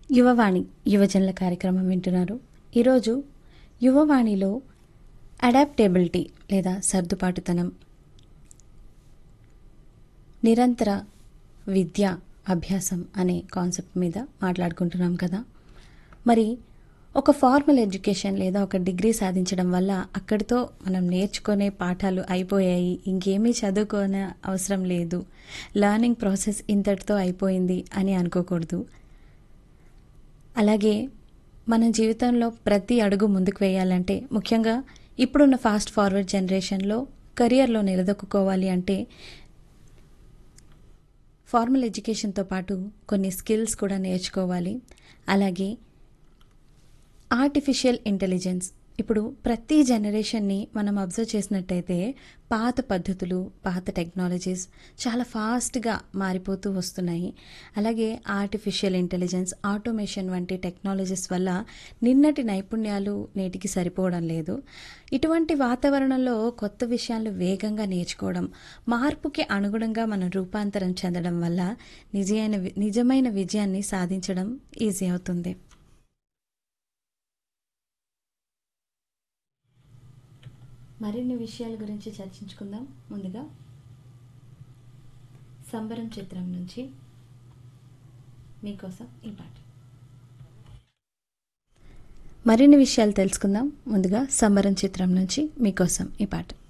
యువవాణి యువజనుల కార్యక్రమం వింటున్నారు ఈరోజు యువవాణిలో అడాప్టేబిలిటీ లేదా సర్దుబాటుతనం నిరంతర విద్య అభ్యాసం అనే కాన్సెప్ట్ మీద మాట్లాడుకుంటున్నాం కదా మరి ఒక ఫార్మల్ ఎడ్యుకేషన్ లేదా ఒక డిగ్రీ సాధించడం వల్ల అక్కడితో మనం నేర్చుకునే పాఠాలు అయిపోయాయి ఇంకేమీ చదువుకోనే అవసరం లేదు లర్నింగ్ ప్రాసెస్ ఇంతటితో అయిపోయింది అని అనుకోకూడదు అలాగే మన జీవితంలో ప్రతి అడుగు ముందుకు వేయాలంటే ముఖ్యంగా ఇప్పుడున్న ఫాస్ట్ ఫార్వర్డ్ జనరేషన్లో కెరియర్లో నిలదొక్కుకోవాలి అంటే ఫార్మల్ ఎడ్యుకేషన్తో పాటు కొన్ని స్కిల్స్ కూడా నేర్చుకోవాలి అలాగే ఆర్టిఫిషియల్ ఇంటెలిజెన్స్ ఇప్పుడు ప్రతి జనరేషన్ని మనం అబ్జర్వ్ చేసినట్టయితే పాత పద్ధతులు పాత టెక్నాలజీస్ చాలా ఫాస్ట్గా మారిపోతూ వస్తున్నాయి అలాగే ఆర్టిఫిషియల్ ఇంటెలిజెన్స్ ఆటోమేషన్ వంటి టెక్నాలజీస్ వల్ల నిన్నటి నైపుణ్యాలు నేటికి సరిపోవడం లేదు ఇటువంటి వాతావరణంలో కొత్త విషయాలు వేగంగా నేర్చుకోవడం మార్పుకి అనుగుణంగా మనం రూపాంతరం చెందడం వల్ల నిజమైన నిజమైన విజయాన్ని సాధించడం ఈజీ అవుతుంది మరిన్ని విషయాల గురించి చర్చించుకుందాం ముందుగా సంబరం చిత్రం నుంచి మీకోసం ఈ పాట మరిన్ని విషయాలు తెలుసుకుందాం ముందుగా సంబరం చిత్రం నుంచి మీకోసం ఈ పాట